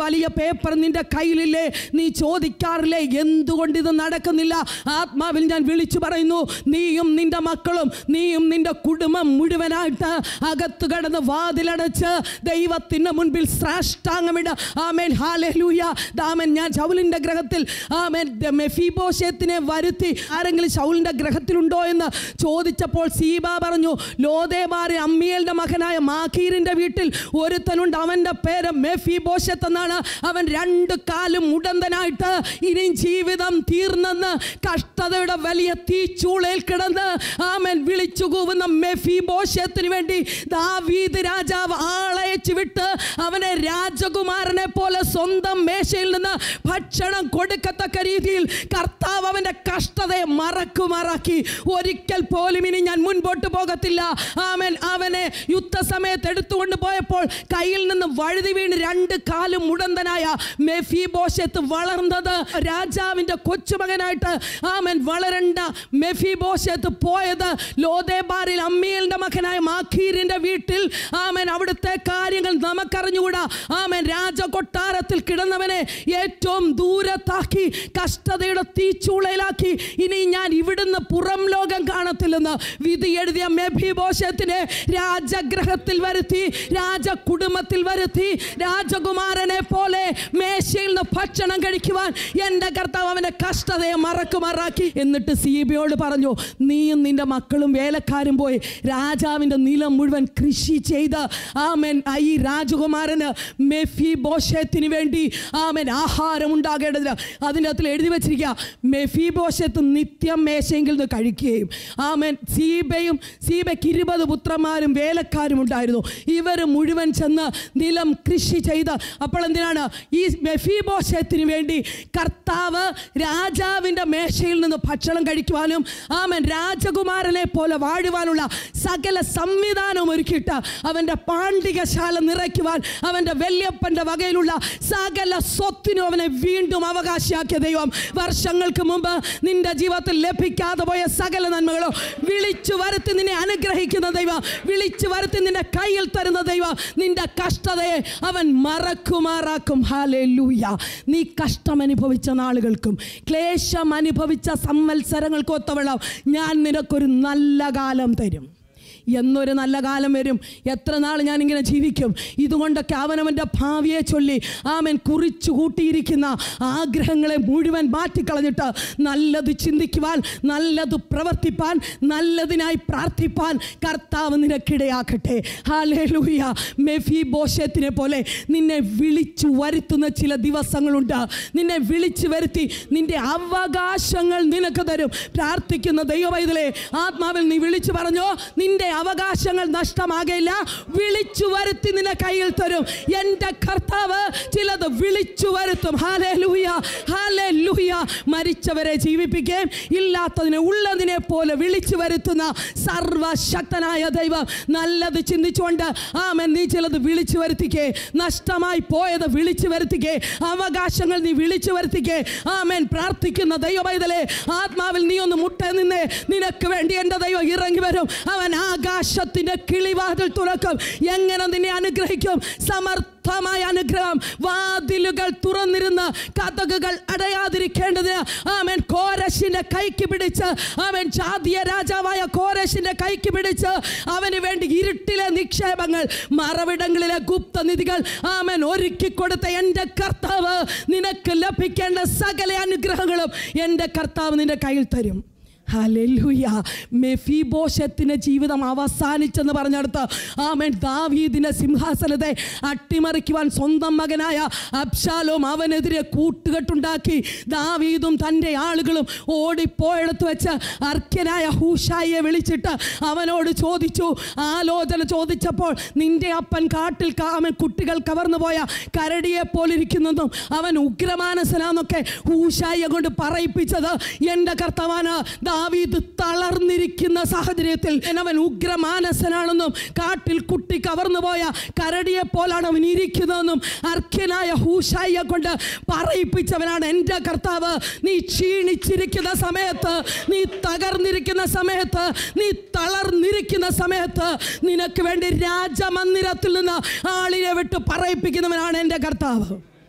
വലിയ പേപ്പർ നിന്റെ കയ്യിലില്ലേ നീ ചോദിക്കാറില്ലേ എന്തുകൊണ്ട് ഇത് നടക്കുന്നില്ല ആത്മാവിൽ ഞാൻ വിളിച്ചു പറയുന്നു നീയും നിന്റെ മക്കളും നീയും നിന്റെ കുടുംബം മുഴുവനായിട്ട് അകത്ത് കടന്ന് വാതിലടച്ച് ദൈവത്തിന് മുൻപിൽ സാഷ്ടാംഗമിട ആമേൻ ഹാലൂയ ദാമൻ ഞാൻ ശൗലിൻ്റെ ഗ്രഹത്തിൽ ആമേൻ മെഫിബോഷത്തിനെ വരുത്തി ആരെങ്കിലും ശൗലിൻ്റെ ഗ്രഹത്തിലുണ്ടോ എന്ന് ചോദിച്ചപ്പോൾ സീബ പറഞ്ഞു ലോദേബാറി അമ്മിയലിൻ്റെ മകനായ മാഖീറിൻ്റെ വീട്ടിൽ ഒരുത്തനുണ്ട് അവൻ്റെ പേര് മെഫിബോഷത്ത് എന്നാണ് അവൻ രണ്ട് കാലും ഉടന്തനായിട്ട് ഇനി ജീവിതം തീർന്നെന്ന് കഷ്ടതയുടെ വലിയ തീച്ചൂളയിൽ കിടന്ന് ആമൻ വിളിച്ചു കൂവുന്ന മെഫിബോഷത്തിന് വേണ്ടി ദാവീദ് രാജാവ് ആളയച്ചു വിട്ട് അവനെ രാജകുമാരനെ പോലെ സ്വന്തം മേശയിൽ നിന്ന് ഭക്ഷണം കൊടുക്കത്തക്ക രീതിയിൽ കർത്താവ് അവൻ്റെ കഷ്ടതയെ മറക്കുമാറാക്കി ഒരിക്കൽ പോലും ഇനി ഞാൻ മുൻപോട്ട് പോകത്തില്ല ആമൻ അവനെ യുദ്ധസമയത്ത് എടുത്തുകൊണ്ട് പോയപ്പോൾ കയ്യിൽ നിന്ന് വഴുതി വീണ് രണ്ട് കാലും മുടന്തനായ മെഫിബോഷത്ത് വളർന്നത് രാജാവിൻ്റെ കൊച്ചുമകനായിട്ട് ആമൻ വളരണ്ട മെഫിബോഷത്ത് പോയത് ലോദേബാറിൽ അമ്മിയലിൻ്റെ മകനായ മാഖീറിൻ്റെ വീട്ടിൽ ആമൻ അവിടുത്തെ കാര്യങ്ങൾ നമുക്കറിഞ്ഞുകൂടാ ആമൻ രാജകൊട്ടാരത്തിൽ കിടന്നവനെ ഏറ്റവും ദൂരത്താക്കി കഷ്ടതയുടെ തീച്ചൂളയിലാക്കി ഇനി ഞാൻ ഇവിടുന്ന് പുറം ലോകം കാണത്തില്ലെന്ന് വിധി എഴുതിയ മെഫിബോഷത്തിനെ രാജഗ്രഹത്തിൽ വരുത്തി രാജകുടുംബത്തിൽ വരുത്തി രാജകുമാരനെ പോലെ മേശയിൽ നിന്ന് ഭക്ഷണം കഴിക്കുവാൻ എൻ്റെ കർത്താവ് അവൻ്റെ കഷ്ടതയെ മറക്കുമാറാക്കി എന്നിട്ട് സീബയോട് പറഞ്ഞു നീയും നിന്റെ മക്കളും വേലക്കാരും പോയി രാജാവിൻ്റെ നിലം മുഴുവൻ കൃഷി ചെയ്ത് ആമൻ ആ ഈ രാജകുമാരന് മെഫി ബോഷത്തിന് വേണ്ടി ആമൻ ആഹാരം ഉണ്ടാകേണ്ടതിന് അതിൻ്റെ അകത്തിൽ എഴുതി വെച്ചിരിക്കുക മെഫി ബോഷത്ത് നിത്യം മേശയെങ്കിൽ നിന്ന് കഴിക്കുകയും ആമൻ സീബയും സീബയ്ക്ക് ഇരുപത് പുത്രന്മാരും വേലക്കാരും ഉണ്ടായിരുന്നു ഇവർ മുഴുവൻ ചെന്ന് നിലം കൃഷി ചെയ്ത് അപ്പോൾ എന്തിനാണ് ഈ മെഫിബോഷത്തിന് വേണ്ടി കർത്താവ് രാജാവിൻ്റെ മേശയിൽ നിന്ന് ഭക്ഷണം കഴിക്കുവാനും ആമൻ രാജകുമാരനെ പോലെ വാഴുവാനുള്ള സകല സംവിധാനവും ഒരുക്കിയിട്ട് അവൻ്റെ പാണ്ഡികശാല നിറയ്ക്കുവാൻ അവൻ്റെ വല്യപ്പൻ്റെ വകയിലുള്ള സകല സ്വത്തിനും അവനെ വീണ്ടും അവകാശിയാക്കിയ ദൈവം വർഷങ്ങൾക്ക് മുമ്പ് നിന്റെ ജീവിതത്തിൽ ലഭിക്കാതെ പോയ സകല നന്മകളോ വിളിച്ചു വരുത്തി നിന്നെ അനുഗ്രഹിക്കുന്ന ദൈവം വിളിച്ചു വരുത്തി നിന്റെ കയ്യിൽ തരുന്ന ദൈവം നിന്റെ കഷ്ടതയെ അവൻ മറക്കുമാറാക്കും ഹാലേ നീ കഷ്ടം അനുഭവിച്ച നാളുകൾക്കും ക്ലേശം അനുഭവിച്ച സംവത്സരങ്ങൾക്കും ഒത്തവണ്ണം ഞാൻ നിനക്കൊരു നല്ല കാലം തരും എന്നൊരു നല്ല കാലം വരും എത്ര നാൾ ഞാനിങ്ങനെ ജീവിക്കും ഇതുകൊണ്ടൊക്കെ അവനവൻ്റെ ഭാവിയെ ചൊല്ലി ആമൻ കുറിച്ചു കൂട്ടിയിരിക്കുന്ന ആഗ്രഹങ്ങളെ മുഴുവൻ മാറ്റിക്കളഞ്ഞിട്ട് നല്ലത് ചിന്തിക്കുവാൻ നല്ലത് പ്രവർത്തിപ്പാൻ നല്ലതിനായി പ്രാർത്ഥിപ്പാൻ കർത്താവ് നിനക്കിടയാക്കട്ടെ ഹാലേ ലൂയ മെഫി ബോഷത്തിനെ പോലെ നിന്നെ വിളിച്ചു വരുത്തുന്ന ചില ദിവസങ്ങളുണ്ട് നിന്നെ വിളിച്ചു വരുത്തി നിന്റെ അവകാശങ്ങൾ നിനക്ക് തരും പ്രാർത്ഥിക്കുന്ന ദൈവവൈതലേ ആത്മാവിൽ നീ വിളിച്ചു പറഞ്ഞോ നിന്റെ അവകാശങ്ങൾ നഷ്ടമാകില്ല വിളിച്ചു വരുത്തി നിന്നെ കയ്യിൽ തരും എൻ്റെ കർത്താവ് ചിലത് വിളിച്ചു വരുത്തും ഹാലേ ലൂയ ഹാലേ ലൂയ മരിച്ചവരെ ജീവിപ്പിക്കുകയും ഇല്ലാത്തതിനെ ഉള്ളതിനെ പോലെ വിളിച്ചു വരുത്തുന്ന സർവശക്തനായ ദൈവം നല്ലത് ചിന്തിച്ചുകൊണ്ട് ആമൻ നീ ചിലത് വിളിച്ചു വരുത്തിക്കേ നഷ്ടമായി പോയത് വിളിച്ചു വരുത്തിക്കേ അവകാശങ്ങൾ നീ വിളിച്ചു വരുത്തിക്കേ ആമൻ പ്രാർത്ഥിക്കുന്ന ദൈവപൈതലേ ആത്മാവിൽ നീ ഒന്ന് മുട്ട നിന്നേ നിനക്ക് വേണ്ടി എൻ്റെ ദൈവം ഇറങ്ങി വരും അവൻ ആകാശത്തിൻ്റെ കിളിവാതിൽ തുറക്കും എങ്ങനെ നിന്നെ അനുഗ്രഹിക്കും സമർത്ഥമായ അനുഗ്രഹം വാതിലുകൾ തുറന്നിരുന്ന് കഥകുകൾ അടയാതിരിക്കേണ്ടതിന് ആമൻ കോരശിന്റെ കൈക്ക് പിടിച്ച് അവൻ ജാതീയ രാജാവായ കോരശിന്റെ കൈക്ക് പിടിച്ച് അവന് വേണ്ടി ഇരുട്ടിലെ നിക്ഷേപങ്ങൾ മറവിടങ്ങളിലെ ഗുപ്തനിധികൾ ആമൻ ഒരുക്കി കൊടുത്ത എൻ്റെ കർത്താവ് നിനക്ക് ലഭിക്കേണ്ട സകല അനുഗ്രഹങ്ങളും എൻ്റെ കർത്താവ് നിന്റെ കയ്യിൽ തരും ഹല്ലേലൂയ മെഫിബോഷത്തിൻ്റെ ജീവിതം അവസാനിച്ചെന്ന് പറഞ്ഞെടുത്ത് ആമൻ ദാവീദിൻ്റെ സിംഹാസനത്തെ അട്ടിമറിക്കുവാൻ സ്വന്തം മകനായ അബ്ശാലോം അവനെതിരെ കൂട്ടുകെട്ടുണ്ടാക്കി ദാവീദും തൻ്റെ ആളുകളും ഓടിപ്പോയെടുത്ത് വെച്ച് അർക്യനായ ഹൂഷായിയെ വിളിച്ചിട്ട് അവനോട് ചോദിച്ചു ആലോചന ചോദിച്ചപ്പോൾ നിന്റെ അപ്പൻ കാട്ടിൽ കാ- അവൻ കുട്ടികൾ കവർന്നു പോയ കരടിയെ പോലിരിക്കുന്നതും അവൻ ഉഗ്രമാനസനാന്നൊക്കെ ഹൂഷായിയെ കൊണ്ട് പറയിപ്പിച്ചത് എൻ്റെ കർത്തവാന് ദാവീദ് തളർന്നിരിക്കുന്ന സാഹചര്യത്തിൽ അവൻ ഉഗ്രമാനസനാണെന്നും കാട്ടിൽ കുട്ടി കവർന്നു പോയ കരടിയെ പോലാണ് അവൻ ഇരിക്കുന്നതെന്നും അർഖ്യനായ ഹൂഷായിയെ കൊണ്ട് പറയിപ്പിച്ചവനാണ് എൻ്റെ കർത്താവ് നീ ക്ഷീണിച്ചിരിക്കുന്ന സമയത്ത് നീ തകർന്നിരിക്കുന്ന സമയത്ത് നീ തളർന്നിരിക്കുന്ന സമയത്ത് നിനക്ക് വേണ്ടി രാജമന്ദിരത്തിൽ നിന്ന് ആളിനെ വിട്ട് പറയിപ്പിക്കുന്നവനാണ് എൻ്റെ കർത്താവ്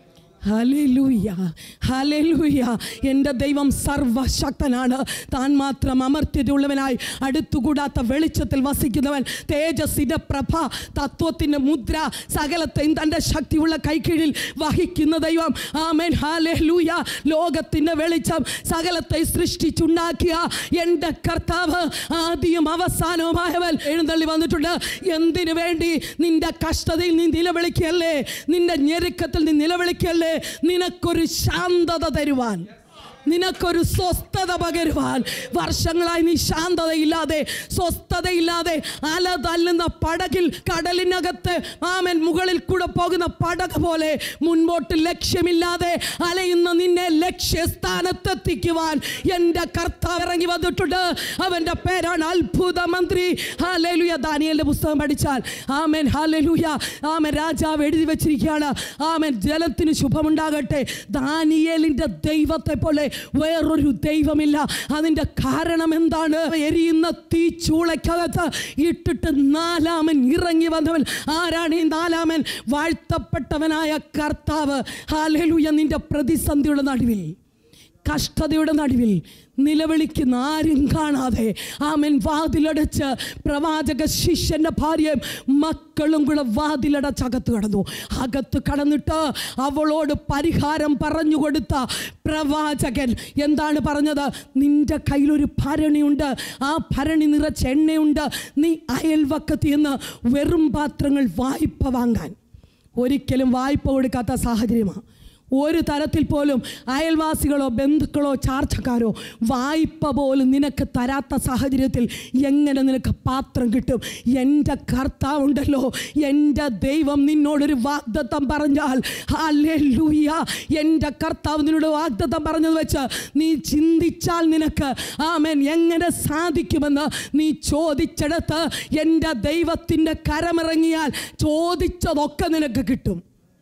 ഹല്ലേലൂയ ഹല്ലേലൂയ എൻ്റെ ദൈവം സർവശക്തനാണ് താൻ മാത്രം അമർത്യതയുള്ളവനായി അടുത്തുകൂടാത്ത വെളിച്ചത്തിൽ വസിക്കുന്നവൻ തേജസ്സിൻ്റെ പ്രഭ തത്വത്തിൻ്റെ മുദ്ര സകലത്തെയും തൻ്റെ ശക്തിയുള്ള കൈക്കീഴിൽ വഹിക്കുന്ന ദൈവം ആമേൻ ഹാലേലൂയ ലോകത്തിൻ്റെ വെളിച്ചം സകലത്തെ സൃഷ്ടിച്ചുണ്ടാക്കിയ എൻ്റെ കർത്താവ് ആദ്യം അവസാനവുമായവൻ എഴുന്നള്ളി വന്നിട്ടുണ്ട് എന്തിനു വേണ്ടി നിന്റെ കഷ്ടതയിൽ നീ നിലവിളിക്കല്ലേ നിന്റെ ഞെരുക്കത്തിൽ നീ നിലവിളിക്കല്ലേ നിനക്കൊരു ശാന്തത തരുവാൻ നിനക്കൊരു സ്വസ്ഥത പകരുവാൻ വർഷങ്ങളായി നീ ശാന്തതയില്ലാതെ സ്വസ്ഥതയില്ലാതെ അല തല്ലുന്ന പടകിൽ കടലിനകത്ത് ആമൻ മുകളിൽ കൂടെ പോകുന്ന പടക് പോലെ മുൻപോട്ട് ലക്ഷ്യമില്ലാതെ അലയുന്ന നിന്നെ ലക്ഷ്യസ്ഥാനത്തെത്തിക്കുവാൻ എൻ്റെ കർത്താവ് ഇറങ്ങി വന്നിട്ടുണ്ട് അവൻ്റെ പേരാണ് അത്ഭുത മന്ത്രി ഹാലേലുയ ദാനിയലിൻ്റെ പുസ്തകം പഠിച്ചാൽ ആമൻ ഹാലേലുയ ആമൻ രാജാവ് എഴുതി വെച്ചിരിക്കുകയാണ് ആമൻ ജലത്തിന് ശുഭമുണ്ടാകട്ടെ ദാനിയേലിൻ്റെ ദൈവത്തെ പോലെ വേറൊരു ദൈവമില്ല അതിൻ്റെ കാരണം എന്താണ് എരിയുന്ന തീ ചൂളയ്ക്കകത്ത് ഇട്ടിട്ട് നാലാമൻ ഇറങ്ങി വന്നവൻ ആരാണ് ഈ നാലാമൻ വാഴ്ത്തപ്പെട്ടവനായ കർത്താവ് ഹാലേലുയ നിന്റെ പ്രതിസന്ധിയുടെ നടുവിൽ കഷ്ടതയുടെ നടുവിൽ നിലവിളിക്കുന്ന ആരും കാണാതെ ആമൻ വാതിലടച്ച് പ്രവാചക ശിഷ്യന്റെ ഭാര്യയും മക്കളും കൂടെ വാതിലടച്ചകത്ത് കടന്നു അകത്ത് കടന്നിട്ട് അവളോട് പരിഹാരം പറഞ്ഞു കൊടുത്ത പ്രവാചകൻ എന്താണ് പറഞ്ഞത് നിന്റെ കയ്യിലൊരു ഭരണിയുണ്ട് ആ ഭരണി നിറച്ച എണ്ണയുണ്ട് നീ അയൽവക്കത്ത് നിന്ന് വെറും പാത്രങ്ങൾ വായ്പ വാങ്ങാൻ ഒരിക്കലും വായ്പ കൊടുക്കാത്ത സാഹചര്യമാണ് ഒരു തരത്തിൽ പോലും അയൽവാസികളോ ബന്ധുക്കളോ ചാർച്ചക്കാരോ വായ്പ പോലും നിനക്ക് തരാത്ത സാഹചര്യത്തിൽ എങ്ങനെ നിനക്ക് പാത്രം കിട്ടും എൻ്റെ കർത്താവുണ്ടല്ലോ എൻ്റെ ദൈവം നിന്നോടൊരു വാഗ്ദത്തം പറഞ്ഞാൽ ഹല്ലേലൂയ എൻ്റെ കർത്താവ് നിന്നോട് വാഗ്ദത്തം പറഞ്ഞത് വെച്ച് നീ ചിന്തിച്ചാൽ നിനക്ക് ആമേൻ എങ്ങനെ സാധിക്കുമെന്ന് നീ ചോദിച്ചെടുത്ത് എൻ്റെ ദൈവത്തിൻ്റെ കരമിറങ്ങിയാൽ ചോദിച്ചതൊക്കെ നിനക്ക് കിട്ടും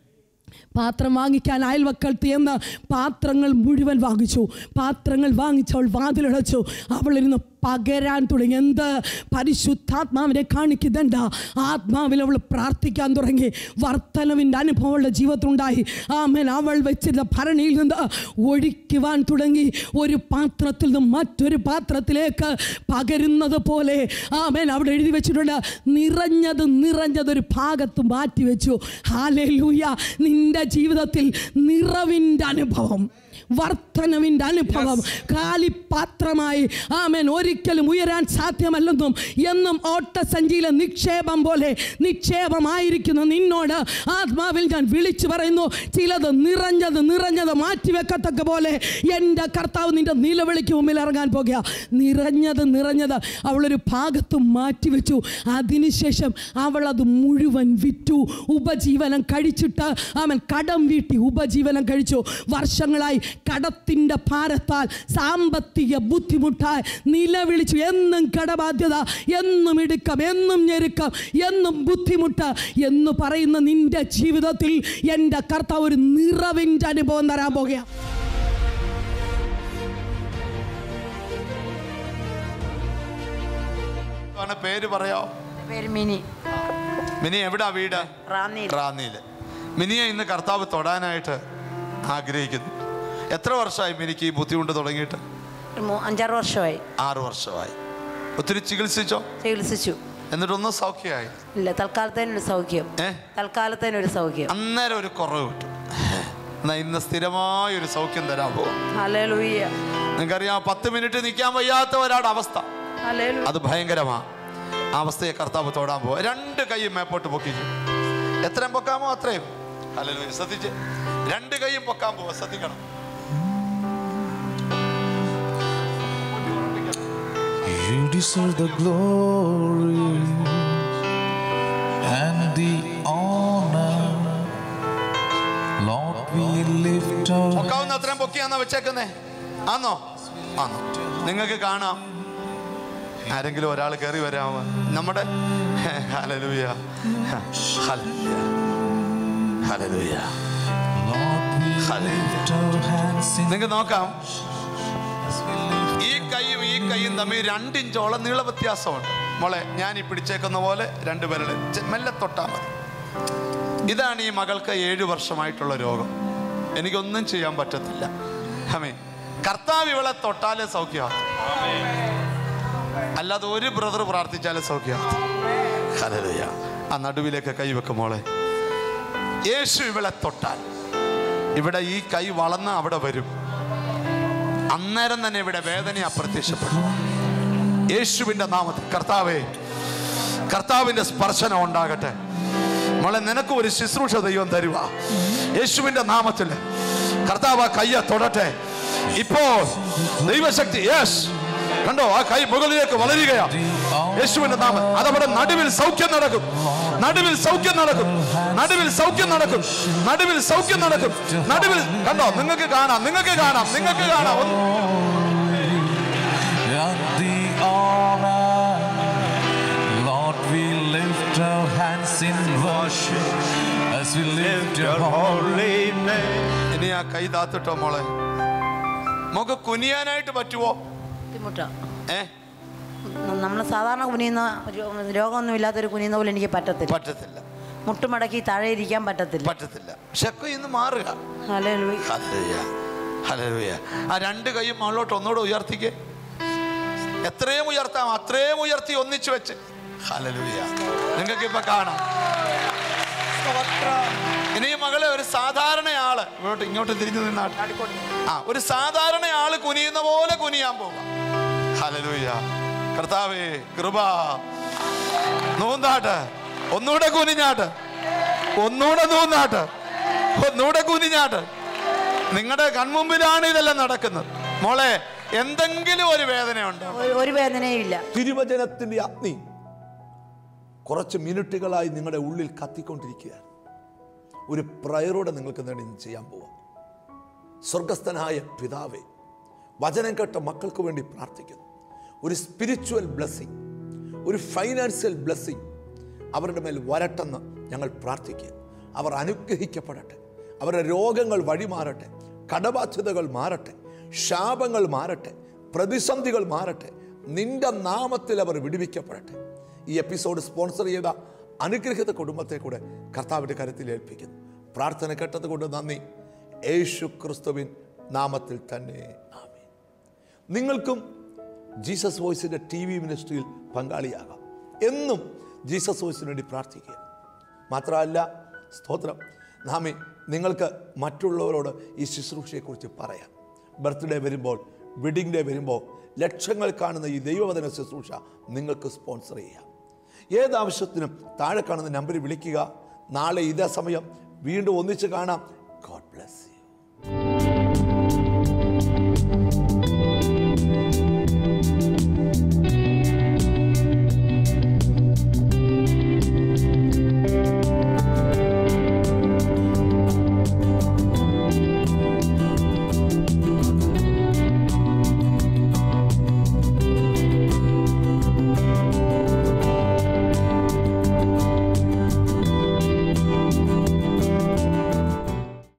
പാത്രം വാങ്ങിക്കാൻ അയൽവക്കൽത്ത് എന്ന് പാത്രങ്ങൾ മുഴുവൻ വാങ്ങിച്ചു പാത്രങ്ങൾ വാങ്ങിച്ചവൾ വാതിലടച്ചു അവളിരുന്ന് പകരാൻ തുടങ്ങി എന്ത് പരിശുദ്ധാത്മാവിനെ കാണിക്കുന്നുണ്ട ആത്മാവിൽ അവൾ പ്രാർത്ഥിക്കാൻ തുടങ്ങി വർത്തനവിൻ്റെ അനുഭവം അവളുടെ ജീവിതത്തിലുണ്ടായി ആമേൻ അവൾ വെച്ചിരുന്ന ഭരണിയിൽ നിന്ന് ഒഴിക്കുവാൻ തുടങ്ങി ഒരു പാത്രത്തിൽ നിന്ന് മറ്റൊരു പാത്രത്തിലേക്ക് പകരുന്നത് പോലെ ആമേൻ അവിടെ എഴുതി വെച്ചിട്ടുണ്ട് നിറഞ്ഞത് നിറഞ്ഞത് ഒരു ഭാഗത്ത് മാറ്റി വെച്ചു ഹാലേ നിന്റെ ജീവിതത്തിൽ നിറവിൻ്റെ അനുഭവം വർധനവിൻ്റെ അനുഭവം കാലിപാത്രമായി ആമേൻ ഒരിക്കലും ഉയരാൻ സാധ്യമല്ലെന്നും എന്നും ഓട്ടസഞ്ചിയിലെ നിക്ഷേപം പോലെ നിക്ഷേപമായിരിക്കുന്ന നിന്നോട് ആത്മാവിൽ ഞാൻ വിളിച്ചു പറയുന്നു ചിലത് നിറഞ്ഞത് നിറഞ്ഞത് മാറ്റിവെക്കത്തക്ക പോലെ എൻ്റെ കർത്താവ് നിന്റെ നിലവിളിക്ക് മുമ്പിൽ ഇറങ്ങാൻ പോകുക നിറഞ്ഞത് നിറഞ്ഞത് അവളൊരു ഭാഗത്ത് മാറ്റിവെച്ചു അതിനുശേഷം അവൾ അത് മുഴുവൻ വിറ്റു ഉപജീവനം കഴിച്ചിട്ട് അവൻ കടം വീട്ടി ഉപജീവനം കഴിച്ചു വർഷങ്ങളായി കടത്തിൻ്റെ ഭാരത്താൽ സാമ്പത്തിക ബുദ്ധിമുട്ടായി നിലവിളിച്ചു എന്നും കടബാധ്യത എന്നും ഇടുക്കം എന്നും ഞെരുക്കം എന്നും ബുദ്ധിമുട്ട് എന്ന് പറയുന്ന നിന്റെ ജീവിതത്തിൽ എൻ്റെ കർത്താവ് ഒരു നിറവിൻ്റെ അനുഭവം തരാൻ പോകുകയാണ് ആണ് പേര് പറയോ പേര് മിനി മിനി എവിടാ വീട് റാന്നിയിൽ റാന്നിയില് മിനിയെ ഇന്ന് കർത്താവ് തൊടാനായിട്ട് ആഗ്രഹിക്കുന്നു എത്ര വർഷമായി മിനിക്ക് ഈ ബുദ്ധിമുട്ട് തുടങ്ങിയിട്ട് ഒരു മൂ- അഞ്ചാറ് വർഷമായി ആറ് വർഷമായി ഒത്തിരി ചികിത്സിച്ചോ ചികിത്സിച്ചു എന്നിട്ടൊന്നും സൗഖ്യമായി ഇല്ല തൽക്കാലത്തേനൊരു സൗഖ്യം ഏ തൽക്കാലത്തേനൊരു സൗഖ്യം അന്നേരം ഒരു കുറവ് കിട്ടും എന്നാ ഇന്ന് സ്ഥിരമായ ഒരു സൗഖ്യം തരാൻ പോകും ഹല്ലേലൂയ നിങ്ങൾക്കറിയാം പത്ത് മിനിറ്റ് നിൽക്കാൻ വയ്യാത്ത ഒരാളുടെ അവസ്ഥ ഹല്ലേലൂയ അത് ഭയങ്കരമാ ആ അവസ്ഥയെ കർത്താവ് തൊടാൻ പോവാ രണ്ട് കൈയും മേപ്പോട്ട് പൊക്കിക്കും എത്രയും പൊക്കാമോ അത്രയും ഹല്ലേലൂയ ശ്രദ്ധിച്ച് രണ്ട് കൈയും പൊക്കാൻ പോവാ ശ്രദ്ധിക്കണം You deserve the glory and the honor. Lord, we lift our പൊക്കാവുന്ന അത്രയും പൊക്കിയാന്നോ വെച്ചേക്കുന്നേ ആന്നോ ആന്നോ നിങ്ങൾക്ക് കാണാം ആരെങ്കിലും ഒരാൾ കയറി വരാമോ നമ്മുടെ hallelujah hallelujah hallelujah Lord, we Hallelujah. lift our hands in നിങ്ങൾക്ക് നോക്കാം ഈ കൈയും ഈ കൈയും തമ്മിൽ രണ്ടിഞ്ചോളം നീള വ്യത്യാസമുണ്ട് മോളെ ഞാൻ ഈ പിടിച്ചേക്കുന്ന പോലെ രണ്ട് പേരുടെ മെല്ലെ തൊട്ടാൽ മതി ഇതാണ് ഈ മകൾക്ക് ഏഴു വർഷമായിട്ടുള്ള രോഗം എനിക്കൊന്നും ചെയ്യാൻ പറ്റത്തില്ല അമേ കർത്താവ് ഇവളെ തൊട്ടാലേ സൗഖ്യമാണ് അല്ലാതെ ഒരു ബ്രദർ പ്രാർത്ഥിച്ചാലേ സൗഖ്യമാണ് ഹല്ലേലൂയ. ആ നടുവിലേക്ക് കൈവെക്കും മോളെ യേശു ഇവളെ തൊട്ടാൽ ഇവിടെ ഈ കൈ വളർന്ന് അവിടെ വരും അന്നേരം തന്നെ ഇവിടെ വേദന അപ്രത്യക്ഷപ്പെടും യേശുവിൻ്റെ നാമത്തിൽ കർത്താവേ കർത്താവിൻ്റെ സ്പർശനം ഉണ്ടാകട്ടെ മോളെ നിനക്ക് ഒരു ശുശ്രൂഷ ദൈവം തരുക യേശുവിൻ്റെ നാമത്തിൽ കർത്താവ് ആ കയ്യെ തൊടട്ടെ ഇപ്പോൾ ദൈവശക്തി യേശ് കണ്ടോ ആ കൈ മുകളിലേക്ക് വളരുകയാ യേശുവിന്റെ നാമം അതവിടെ നടുവിൽ സൗഖ്യം നടക്കും നടുവിൽ സൗഖ്യം നടക്കും നടുവിൽ സൗഖ്യം നടക്കും നടുവിൽ സൗഖ്യം നടക്കും നടുവിൽ കണ്ടോ നിങ്ങൾക്ക് കാണാം നിങ്ങൾക്ക് കാണാം നിങ്ങൾക്ക് കാണാം ഒന്ന് At the honor, Lord, we lift our hands in worship as we lift your holy name. ഇനി ആ കൈ താത്തിട്ടോ മോളെ നമുക്ക് കുനിയാനായിട്ട് പറ്റുമോ ബുദ്ധിമുട്ടാ ഏ നമ്മൾ സാധാരണ കുനിയുന്ന രോ- രോഗമൊന്നും ഇല്ലാത്തൊരു കുനിയുന്ന പോലെ എനിക്ക് പറ്റത്തില്ല പറ്റത്തില്ല മുട്ടുമടക്കി താഴെ ഇരിക്കാൻ പറ്റത്തില്ല പറ്റത്തില്ല ഷെക്ക് ഇന്ന് മാറുക ഹല്ലേലൂയ. ഹല്ലേലൂയ. ഹല്ലേലൂയ. ആ രണ്ട് കൈയും മുകളിലോട്ട് ഒന്നുകൂടെ ഉയർത്തിക്കേ എത്രയും ഉയർത്താം അത്രയും ഉയർത്തി ഒന്നിച്ചു വെച്ച് ഹല്ലേലൂയ നിങ്ങൾക്ക് ഇപ്പൊ കാണാം ഇനി ഈ മകളെ ഒരു സാധാരണ ആള് ഇങ്ങോട്ട് ഇങ്ങോട്ട് തിരിഞ്ഞു നിന്നാട്ട് ആ ഒരു സാധാരണ ആള് കുനിയുന്ന പോലെ കുനിയാൻ പോകാം ഹല്ലേലൂയ കർത്താവേ കൃപ നൂന്നാട്ട് ഒന്നുകൂടെ കുനിഞ്ഞാട്ട് ഒന്നുകൂടെ നൂന്നാട്ട് ഒന്നുകൂടെ കുനിഞ്ഞാട്ട് നിങ്ങളുടെ കൺമുമ്പിലാണ് ഇതെല്ലാം നടക്കുന്നത് മോളെ എന്തെങ്കിലും ഒരു വേദനയുണ്ടോ ഒരു- ഒരു വേദനയും ഇല്ല തിരുവചനത്തിൻ്റെ അഗ്നി കുറച്ച് മിനിറ്റുകളായി നിങ്ങളുടെ ഉള്ളിൽ കത്തിക്കൊണ്ടിരിക്കുകയാണ് ഒരു പ്രയറോടെ നിങ്ങൾക്ക് വേണ്ടി ഇന്ന് ചെയ്യാൻ പോവാം സ്വർഗസ്ഥനായ പിതാവേ വചനം കേട്ട മക്കൾക്ക് വേണ്ടി പ്രാർത്ഥിക്കുന്നു ഒരു സ്പിരിച്വൽ ബ്ലെസ്സിങ് ഒരു ഫൈനാൻഷ്യൽ ബ്ലെസ്സിങ് അവരുടെ മേൽ വരട്ടെന്ന് ഞങ്ങൾ പ്രാർത്ഥിക്കുക അവർ അനുഗ്രഹിക്കപ്പെടട്ടെ അവരുടെ രോഗങ്ങൾ വഴിമാറട്ടെ കടബാധ്യതകൾ മാറട്ടെ ശാപങ്ങൾ മാറട്ടെ പ്രതിസന്ധികൾ മാറട്ടെ നിന്റെ നാമത്തിൽ അവർ വിടുവിക്കപ്പെടട്ടെ ഈ എപ്പിസോഡ് സ്പോൺസർ ചെയ്ത അനുഗ്രഹിത കുടുംബത്തെ കൂടെ കർത്താവിൻ്റെ കരുത്തിൽ ഏൽപ്പിക്കുന്നു പ്രാർത്ഥന കേട്ടത് കൊണ്ട് നന്ദി യേശു ക്രിസ്തുവിൻ നാമത്തിൽ തന്നെ ആമേൻ നിങ്ങൾക്കും ജീസസ് വോയിസിൻ്റെ ടി വി മിനിസ്ട്രിയിൽ പങ്കാളിയാകാം എന്നും ജീസസ് വോയിസിന് വേണ്ടി പ്രാർത്ഥിക്കുക മാത്രമല്ല സ്തോത്രം നാമി നിങ്ങൾക്ക് മറ്റുള്ളവരോട് ഈ ശുശ്രൂഷയെക്കുറിച്ച് പറയാം ബർത്ത്ഡേ വരുമ്പോൾ വെഡിങ് ഡേ വരുമ്പോൾ ലക്ഷങ്ങൾ കാണുന്ന ഈ ദൈവവചന ശുശ്രൂഷ നിങ്ങൾക്ക് സ്പോൺസർ ചെയ്യാം ഏതാവശ്യത്തിനും താഴെ കാണുന്ന നമ്പറിൽ വിളിക്കുക നാളെ ഇതേ സമയം വീണ്ടും ഒന്നിച്ച് കാണാം ഗോഡ് ബ്ലെസ് യു